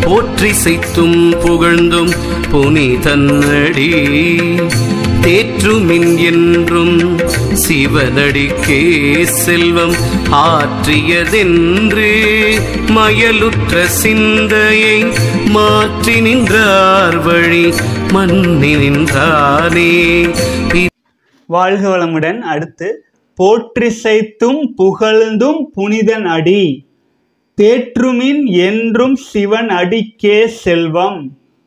போற்றி செய்த்தும் புகழ்ந்தும் புனிதன்னடி தேற்றுமின் என்றும் சிவனடிக்கே செல்வம் ஆற்றியதென்று மயலுற்ற சிந்தையை மாற்றி நின்றார் வழி மன்னி நின்றானே வாழ்க வளமுடன் அடுத்து போற்றிசைத்தும் புகழ்ந்தும் புனிதன் அடி தேற்றுமின் என்றும் சிவன் அடிக்கே செல்வம்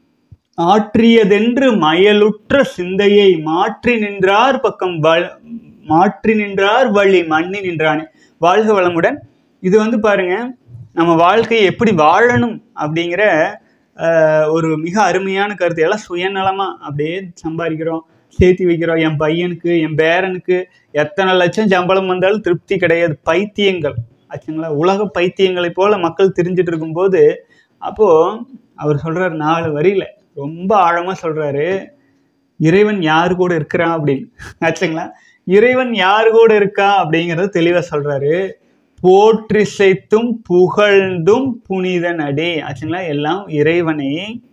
ஆற்றியதென்று மயலுற்ற சிந்தையை மாற்றி நின்றார் பக்கம் வ- மாற்றி நின்றார் வழி மண்ணி நின்றானே வாழ்க வளமுடன் இது வந்து பாருங்க நம்ம வாழ்க்கையை எப்படி வாழணும் அப்படிங்கிற ஆஹ், ஒரு மிக அருமையான கருத்து எல்லாம் சுயநலமா அப்படியே சம்பாதிக்கிறோம் சேர்த்து வைக்கிறோம் என் பையனுக்கு என் பேரனுக்கு எத்தனை லட்சம் சம்பளம் வந்தாலும் திருப்தி கிடையாது பைத்தியங்கள் ஆச்சுங்களா உலக பைத்தியங்களைப் போல மக்கள் தெரிஞ்சிட்டு இருக்கும்போது அப்போ அவர் சொல்றாரு நாலு வரியில ரொம்ப ஆழமா சொல்றாரு இறைவன் யார் கூட இருக்கிறான் அப்படின்னு ஆச்சுங்களா இறைவன் யார் கூட இருக்கா அப்படிங்கறது தெளிவா சொல்றாரு போற்றிசைத்தும் புகழ்ந்தும் புனிதன் அடி ஆச்சுங்களா எல்லாம் இறைவனை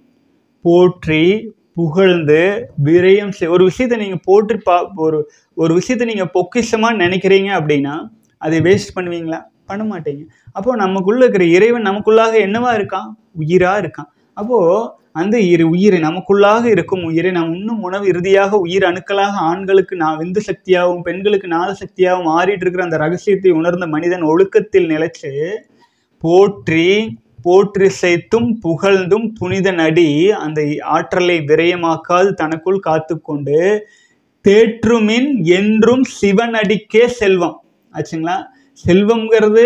போற்றி புகழ்ந்து விரயம் செய் ஒரு விஷயத்தை நீங்க போற்றி பா ஒரு ஒரு விஷயத்தை நீங்க பொக்கிஷமா நினைக்கிறீங்க அப்படின்னா அதை வேஸ்ட் பண்ணுவீங்களா பண்ண மாட்டீங்க அப்போ நமக்குள்ள இருக்கிற இறைவன் நமக்குள்ளாக என்னவா இருக்கான் உயிரா இருக்கான் அப்போ அந்த இரு உயிரை நமக்குள்ளாக இருக்கும் உயிரை நாம் இன்னும் உணவு இறுதியாக உயிர் அணுக்களாக ஆண்களுக்கு நான் விந்து சக்தியாகவும் பெண்களுக்கு நாத சக்தியாகவும் மாறிட்டு இருக்கிற அந்த ரகசியத்தை உணர்ந்த மனிதன் ஒழுக்கத்தில் நிலைச்சு போற்றி போற்றி செய்தும் புகழ்ந்தும் புனிதன் அடி அந்த ஆற்றலை விரயமாக்காது தனக்குள் காத்துக்கொண்டு தேற்றுமின் என்றும் சிவன் அடிக்கே செல்வம் ஆச்சுங்களா செல்வம்ங்கிறது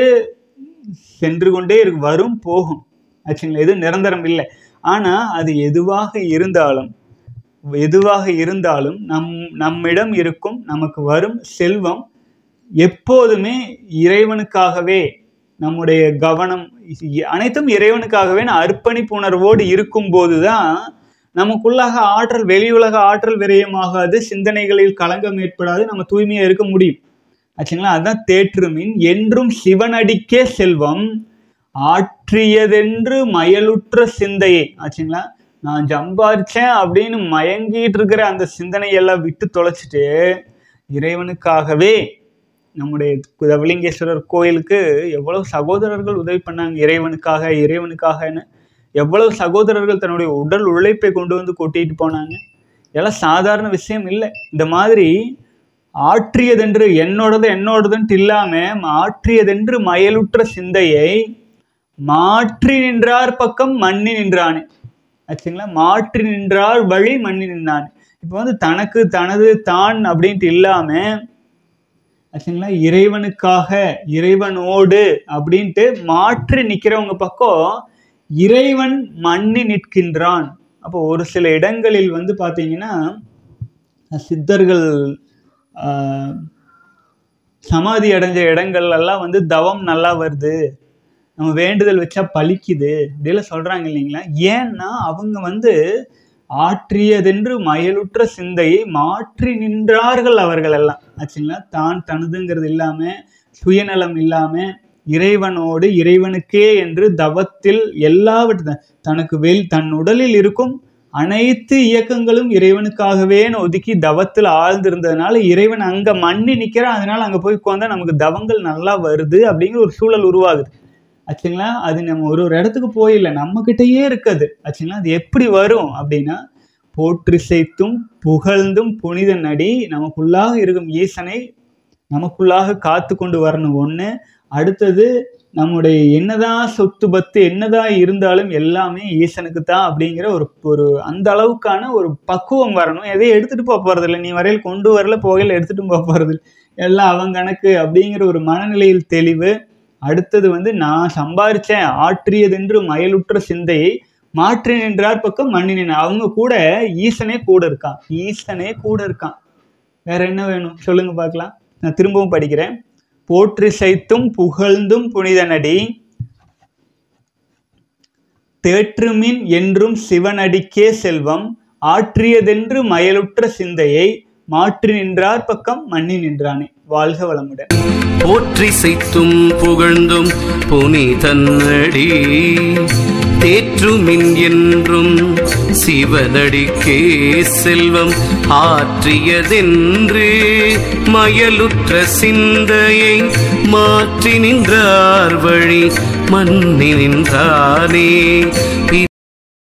சென்று கொண்டே இருக்கு வரும் போகும் ஆச்சுங்களா எது நிரந்தரம் இல்லை ஆனா அது எதுவாக இருந்தாலும் எதுவாக இருந்தாலும் நம் நம்மிடம் இருக்கும் நமக்கு வரும் செல்வம் எப்போதுமே இறைவனுக்காகவே நம்முடைய கவனம் இ- அனைத்தும் இறைவனுக்காகவே நான் அர்ப்பணிப்பு உணர்வோடு இருக்கும்போது தான் நமக்குள்ளாக ஆற்றல் வெளியுலக ஆற்றல் விரயமாகாது சிந்தனைகளில் களங்கம் ஏற்படாது நம்ம தூய்மையா இருக்க முடியும் ஆச்சுங்களா அதுதான் தேற்றுமின் என்றும் சிவனடிக்கே செல்வம் ஆற்றியதென்று மயலுற்ற சிந்தையை ஆச்சுங்களா நான் சம்பாரிச்சேன் அப்படின்னு மயங்கிட்டு இருக்கிற அந்த சிந்தனையெல்லாம் விட்டு தொலைச்சிட்டு இறைவனுக்காகவே நம்முடைய தவலிங்கேஸ்வரர் கோயிலுக்கு எவ்வளவு சகோதரர்கள் உதவி பண்ணாங்க இறைவனுக்காக இறைவனுக்காகன்னு எவ்வளவு சகோதரர்கள் தன்னுடைய உடல் உழைப்பை கொண்டு வந்து கொட்டிட்டு போனாங்க எல்லாம் சாதாரண விஷயம் இல்லை இந்த மாதிரி ஆற்றியதென்று என்னோடது என்னோடதுன்ட்டு இல்லாம ஆற்றியதென்று மயலுற்ற சிந்தையை மாற்றி நின்றார் பக்கம் மண்ணி நின்றானே ஆச்சுங்களா மாற்றி நின்றார் வழி மண்ணி நின்றான் இப்போ வந்து தனக்கு தனது தான் அப்படின்ட்டு இல்லாம ஆச்சுங்களா இறைவனுக்காக இறைவனோடு அப்படின்ட்டு மாற்றி நிக்கிறவங்க பக்கம் இறைவன் மண்ணி நிற்கின்றான் அப்போ ஒரு சில இடங்களில் வந்து பாத்தீங்கன்னா சித்தர்கள் ஆஹ், சமாதி அடைஞ்ச இடங்கள் எல்லாம் வந்து தவம் நல்லா வருது நம்ம வேண்டுதல் வச்சா பலிக்குது இப்படியெல்லாம் சொல்றாங்க இல்லைங்களா ஏன்னா அவங்க வந்து ஆற்றியதென்று மயலுற்ற சிந்தையை மாற்றி நின்றார்கள் அவர்கள் எல்லாம் ஆச்சுங்களா தான் தனதுங்கிறது இல்லாம சுயநலம் இல்லாம இறைவனோடு இறைவனுக்கே என்று தவத்தில் எல்லாவற்றை தனக்கு வெல் தன் உடலில் இருக்கும் அனைத்து இயக்கங்களும் இறைவனுக்காகவேன்னு ஒதுக்கி தவத்தில் ஆழ்ந்திருந்ததுனால இறைவன் அங்க மண்ணி நிக்கிறான் அதனால அங்க போய் உட்காந்தா நமக்கு தவங்கள் நல்லா வருது அப்படிங்கிற ஒரு சூழல் உருவாகுது ஆச்சுங்களா அது நம்ம ஒரு ஒரு இடத்துக்கு போயில்லை நம்ம கிட்டயே இருக்குது ஆச்சுங்களா அது எப்படி வரும் அப்படின்னா போற்றி செய்தும் புகழ்ந்தும் புனித நடி நமக்குள்ளாக இருக்கும் ஈசனை நமக்குள்ளாக காத்து கொண்டு வரணும் ஒண்ணு அடுத்தது நம்முடைய என்னதான் சொத்து பத்து என்னதான் இருந்தாலும் எல்லாமே ஈசனுக்கு தான் அப்படிங்கிற ஒரு ஒரு அந்த அளவுக்கான ஒரு பக்குவம் வரணும் எதையும் எடுத்துட்டு போக போறது இல்லை நீ வரையில் கொண்டு வரல போகையில் எடுத்துட்டு போக போறது இல்லை. எல்லாம் அவன் கணக்கு அப்படிங்கிற ஒரு மனநிலையில் தெளிவு அடுத்தது வந்து நான் சம்பாரிச்சேன் ஆற்றியதென்று மயலுற்ற சிந்தையை மாற்றி நின்றார் பக்கம் மண்ணி நின்ற அவங்க கூட ஈசனே கூட இருக்கான் ஈசனே கூட இருக்கான் வேற என்ன வேணும் சொல்லுங்க பார்க்கலாம் நான் திரும்பவும் படிக்கிறேன் போற்றி சைத்தும் புகழ்ந்தும் புனிதனடி தேற்றுமின் என்றும் சிவனடிக்கே செல்வம் ஆற்றியதென்று மயலுற்ற சிந்தையை மாற்றி நின்றார் பக்கம் மண்ணி நின்றானே வாழ்க வளமுடன் போற்றி செய்த்தும் புகழ்ந்தும் புனிதன்னடி தேற்றுமின் என்றும் சிவனடிக்கே செல்வம் ஆற்றியதென்று மயலுற்ற சிந்தையை மாற்றி நின்றார் வழி மன்னி நின்றானே